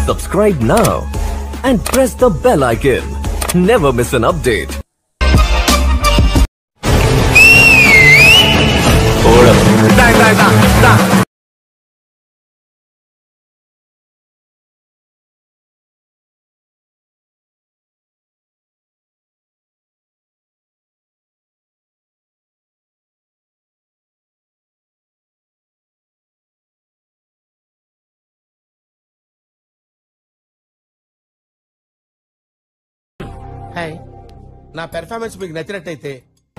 Subscribe now and press the bell icon. Never miss an update. Hold up. Da, da, da, da. Hi నా performance మీకు నచ్చినట్టయితే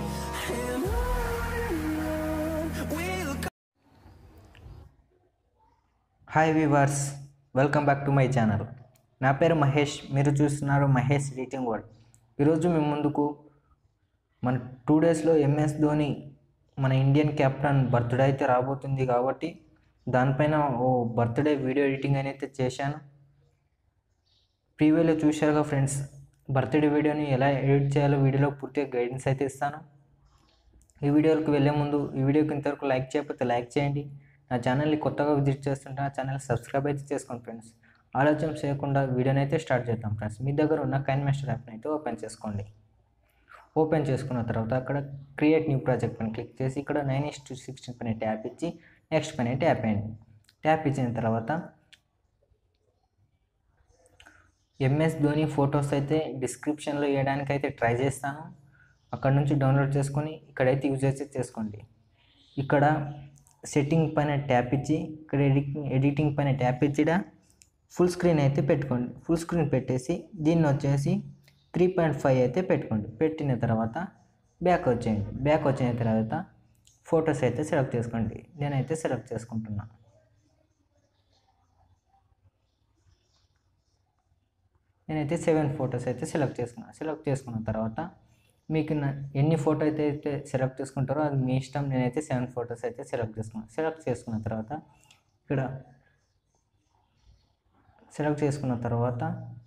hi viewers welcome back to my channel నా పేరు మహేష్ మీరు చూస్తున్నారు Mahesh rating word ఈరోజు మీ ముందుకు మన టూ డేస్లో ఎంఎస్ ధోని మన ఇండియన్ కెప్టెన్ బర్త్డే అయితే రాబోతుంది కాబట్టి దానిపైన ఓ బర్త్డే వీడియో ఎడిటింగ్ అనేది చేశాను ప్రీవియస్లో చూశారుగా ఫ్రెండ్స్ బర్త్డే వీడియోని ఎలా ఎడిట్ చేయాలో వీడియోలో పూర్తిగా గైడెన్స్ అయితే ఇస్తాను ఈ వీడియోకి వెళ్ళే ముందు ఈ వీడియోకి ఇంతవరకు లైక్ చేయకపోతే లైక్ చేయండి నా ఛానల్ని కొత్తగా విజిట్ చేస్తుంటే నా ఛానల్ సబ్స్క్రైబ్ అయితే చేసుకోండి ఫ్రెండ్స్ ఆలోచన చేయకుండా వీడియోని అయితే స్టార్ట్ చేద్దాం ఫ్రెండ్స్ మీ దగ్గర ఉన్న కైన్ మాస్టర్ యాప్ని అయితే ఓపెన్ చేసుకోండి ఓపెన్ చేసుకున్న తర్వాత అక్కడ క్రియేట్ న్యూ ప్రాజెక్ట్ పైన క్లిక్ చేసి ఇక్కడ నైన్ ఇస్ టు సిక్స్టీన్ పైన ట్యాప్ ఇచ్చి నెక్స్ట్ పైన ట్యాప్ అయ్యండి ట్యాప్ ఇచ్చిన తర్వాత ఎంఎస్ ధోని ఫొటోస్ అయితే డిస్క్రిప్షన్లో వేయడానికి అయితే ట్రై చేస్తాను అక్కడ నుంచి డౌన్లోడ్ చేసుకొని ఇక్కడైతే యూజ్ అయితే చేసుకోండి ఇక్కడ సెట్టింగ్ పైన ట్యాప్ ఇచ్చి ఇక్కడ ఎడిటింగ్ ఎడిటింగ్ పైన ట్యాప్ ఇచ్చిడా ఫుల్ స్క్రీన్ అయితే పెట్టుకోండి ఫుల్ స్క్రీన్ పెట్టేసి దీన్ని వచ్చేసి త్రీ పాయింట్ ఫైవ్ అయితే పెట్టుకోండి పెట్టిన తర్వాత బ్యాక్ వచ్చేయండి బ్యాక్ వచ్చిన తర్వాత ఫొటోస్ అయితే సెలెక్ట్ చేసుకోండి నేనైతే సెలెక్ట్ చేసుకుంటున్నా నేనైతే సెవెన్ ఫొటోస్ అయితే సెలెక్ట్ చేసుకున్నాను సెలెక్ట్ చేసుకున్న తర్వాత మీకు నా- ఎన్ని ఫోటో అయితే అయితే సెలెక్ట్ చేసుకుంటారో అది మీ ఇష్టం నేనైతే సెవెన్ ఫొటోస్ అయితే సెలెక్ట్ చేసుకున్నాను సెలెక్ట్ చేసుకున్న తర్వాత ఇక్కడ సెలెక్ట్ చేసుకున్న తర్వాత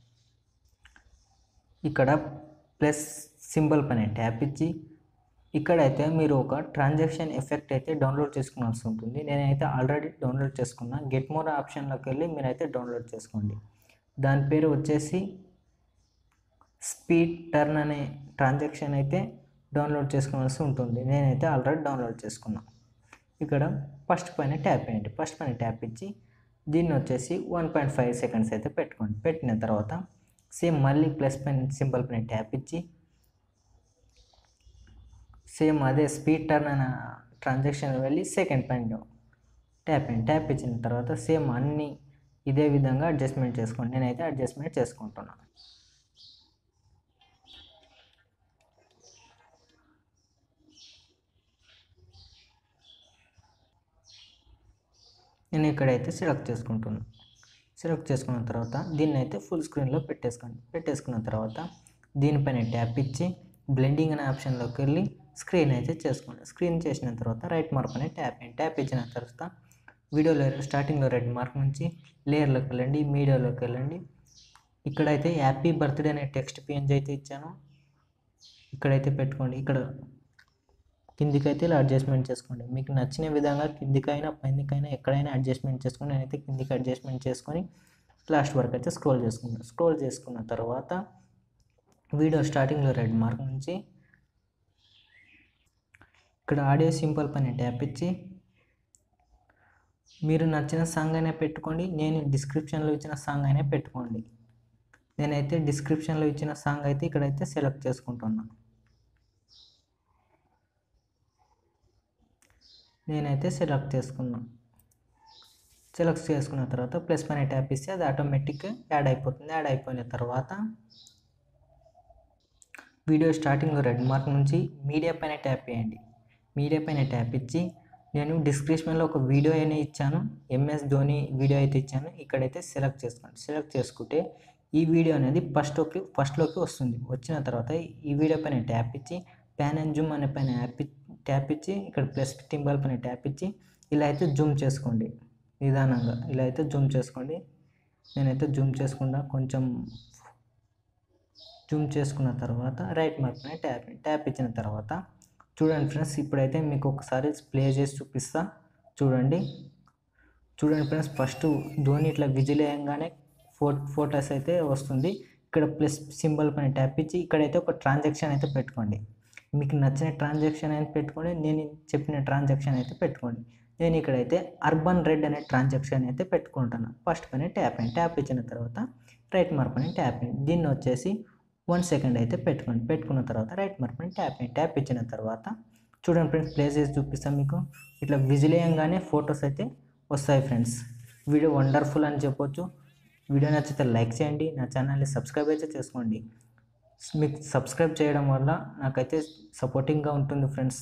ఇక్కడ ప్లస్ సింబల్ పైన ట్యాప్ ఇచ్చి ఇక్కడైతే మీరు ఒక ట్రాన్సాక్షన్ ఎఫెక్ట్ అయితే డౌన్లోడ్ చేసుకోవాల్సి ఉంటుంది నేనైతే ఆల్రెడీ డౌన్లోడ్ చేసుకున్నా గెట్ మోర్ ఆప్షన్లోకి వెళ్ళి మీరైతే డౌన్లోడ్ చేసుకోండి దాని పేరు వచ్చేసి స్పీడ్ టర్న్ అనే ట్రాన్సాక్షన్ అయితే డౌన్లోడ్ చేసుకోవాల్సి ఉంటుంది నేనైతే ఆల్రెడీ డౌన్లోడ్ చేసుకున్నా ఇక్కడ ఫస్ట్ పైన ట్యాప్ చేయండి ఫస్ట్ పైన ట్యాప్ ఇచ్చి దీన్ని వచ్చేసి వన్ పాయింట్ ఫైవ్ సెకండ్స్ అయితే పెట్టుకోండి పెట్టిన తర్వాత సేమ్ మళ్ళీ ప్లస్ పైన సింబల్ పైన ట్యాప్ ఇచ్చి సేమ్ అదే స్పీడ్ టర్న్ అనే ట్రాన్సాక్షన్ వెళ్ళి సెకండ్ పైన ట్యాప్ అండి ట్యాప్ ఇచ్చిన తర్వాత సేమ్ అన్ని ఇదే విధంగా అడ్జస్ట్మెంట్ చేసుకోండి నేనైతే అడ్జస్ట్మెంట్ చేసుకుంటున్నాను నేను ఇక్కడైతే సెలెక్ట్ చేసుకుంటున్నాను సెలెక్ట్ చేసుకున్న తర్వాత దీన్ని అయితే ఫుల్ స్క్రీన్లో పెట్టేసుకోండి పెట్టేసుకున్న తర్వాత దీనిపైన ట్యాప్ ఇచ్చి బ్లెండింగ్ అనే ఆప్షన్లోకి వెళ్ళి స్క్రీన్ అయితే చేసుకోండి స్క్రీన్ చేసిన తర్వాత రైట్ మార్క్ అనే ట్యాప్ అయ్యండి ట్యాప్ ఇచ్చిన తర్వాత వీడియోలో స్టార్టింగ్లో రెడ్ మార్క్ నుంచి లేయర్లోకి వెళ్ళండి మీడియాలోకి వెళ్ళండి ఇక్కడైతే హ్యాపీ బర్త్డే అనే టెక్స్ట్ పిఎన్జీ అయితే ఇచ్చాను ఇక్కడైతే పెట్టుకోండి ఇక్కడ కిందికైతే ఇలా అడ్జస్ట్మెంట్ చేసుకోండి మీకు నచ్చిన విధంగా కిందికైనా పైనకైనా ఎక్కడైనా అడ్జస్ట్మెంట్ చేసుకొని నేనైతే కిందికి అడ్జస్ట్మెంట్ చేసుకొని లాస్ట్ వరకు అయితే స్క్రోల్ చేసుకున్నాను స్క్రోల్ చేసుకున్న తర్వాత వీడియో స్టార్టింగ్లో రెడ్ మార్క్ నుంచి ఇక్కడ ఆడియో సింపుల్ పైన ట్యాప్ ఇచ్చి మీరు నచ్చిన సాంగ్ అయినా పెట్టుకోండి నేను డిస్క్రిప్షన్లో ఇచ్చిన సాంగ్ అయినా పెట్టుకోండి నేనైతే డిస్క్రిప్షన్లో ఇచ్చిన సాంగ్ అయితే ఇక్కడైతే సెలెక్ట్ చేసుకుంటున్నాను నేనైతే సెలెక్ట్ చేసుకున్నాను సెలెక్ట్ చేసుకున్న తర్వాత ప్లస్ పైన ట్యాప్ ఇస్తే అది ఆటోమేటిక్గా యాడ్ అయిపోతుంది యాడ్ అయిపోయిన తర్వాత వీడియో స్టార్టింగ్లో రెడ్ మార్క్ నుంచి మీడియా పైన ట్యాప్ చేయండి మీడియా పైన ట్యాప్ ఇచ్చి నేను డిస్క్రిప్షన్లో ఒక వీడియో అయినా ఇచ్చాను ఎంఎస్ ధోని వీడియో అయితే ఇచ్చాను ఇక్కడైతే సెలెక్ట్ చేసుకోండి సెలెక్ట్ చేసుకుంటే ఈ వీడియో అనేది ఫస్ట్లోకి ఫస్ట్లోకి వస్తుంది వచ్చిన తర్వాత ఈ వీడియో పైన ట్యాప్ ఇచ్చి ప్యాన్ అండ్ జూమ్ అనే పైన యాప్ ట్యాప్ ఇచ్చి ఇక్కడ ప్లస్ టింబల్ పైన ట్యాప్ ఇచ్చి ఇలా అయితే జూమ్ చేసుకోండి నిదానంగా ఇలా అయితే జూమ్ చేసుకోండి నేనైతే జూమ్ చేసుకుండా కొంచెం జూమ్ చేసుకున్న తర్వాత రైట్ మార్క్ పైన ట్యాప్ ట్యాప్ ఇచ్చిన తర్వాత చూడండి ఫ్రెండ్స్ ఇప్పుడైతే మీకు ఒకసారి ప్లే చేసి చూపిస్తా చూడండి చూడండి ఫ్రెండ్స్ ఫస్ట్ ధోని ఇట్లా విజిల్ వేయంగానే ఫో ఫోటోస్ అయితే వస్తుంది ఇక్కడ ప్లస్ సింబల్ పైన ట్యాప్ ఇచ్చి ఇక్కడైతే ఒక ట్రాన్సాక్షన్ అయితే పెట్టుకోండి మీకు నచ్చిన ట్రాన్సాక్షన్ అయితే పెట్టుకోండి నేను చెప్పిన ట్రాన్సాక్షన్ అయితే పెట్టుకోండి నేను ఇక్కడైతే అర్బన్ రెడ్ అనే ట్రాన్సాక్షన్ అయితే పెట్టుకుంటాను ఫస్ట్ పైన ట్యాప్ అయ్యింది ట్యాప్ ఇచ్చిన తర్వాత రైట్ మార్క్ అని ట్యాప్ అయ్యింది దీన్ని వచ్చేసి వన్ సెకండ్ అయితే పెట్టుకోండి పెట్టుకున్న తర్వాత రైట్ మార్క్ అని ట్యాప్ అయ్యింది ట్యాప్ ఇచ్చిన తర్వాత చూడండి ఫ్రెండ్స్ ప్లేసెస్ చూపిస్తాను మీకు ఇట్లా విజిలేయంగానే ఫొటోస్ అయితే వస్తాయి ఫ్రెండ్స్ వీడియో వండర్ఫుల్ అని చెప్పొచ్చు వీడియో నచ్చితే లైక్ చేయండి నా ఛానల్ని సబ్స్క్రైబ్ అయితే చేసుకోండి మీకు సబ్స్క్రైబ్ చేయడం వల్ల నాకైతే సపోర్టింగ్గా ఉంటుంది ఫ్రెండ్స్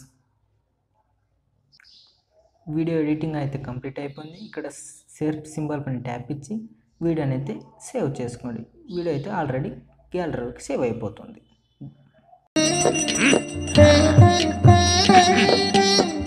వీడియో ఎడిటింగ్ అయితే కంప్లీట్ అయిపోయింది ఇక్కడ సేవ్ సింబల్ పైన ట్యాప్ ఇచ్చి వీడియోని అయితే సేవ్ చేసుకోండి వీడియో అయితే ఆల్రెడీ గ్యాలరీకి సేవ్ అయిపోతుంది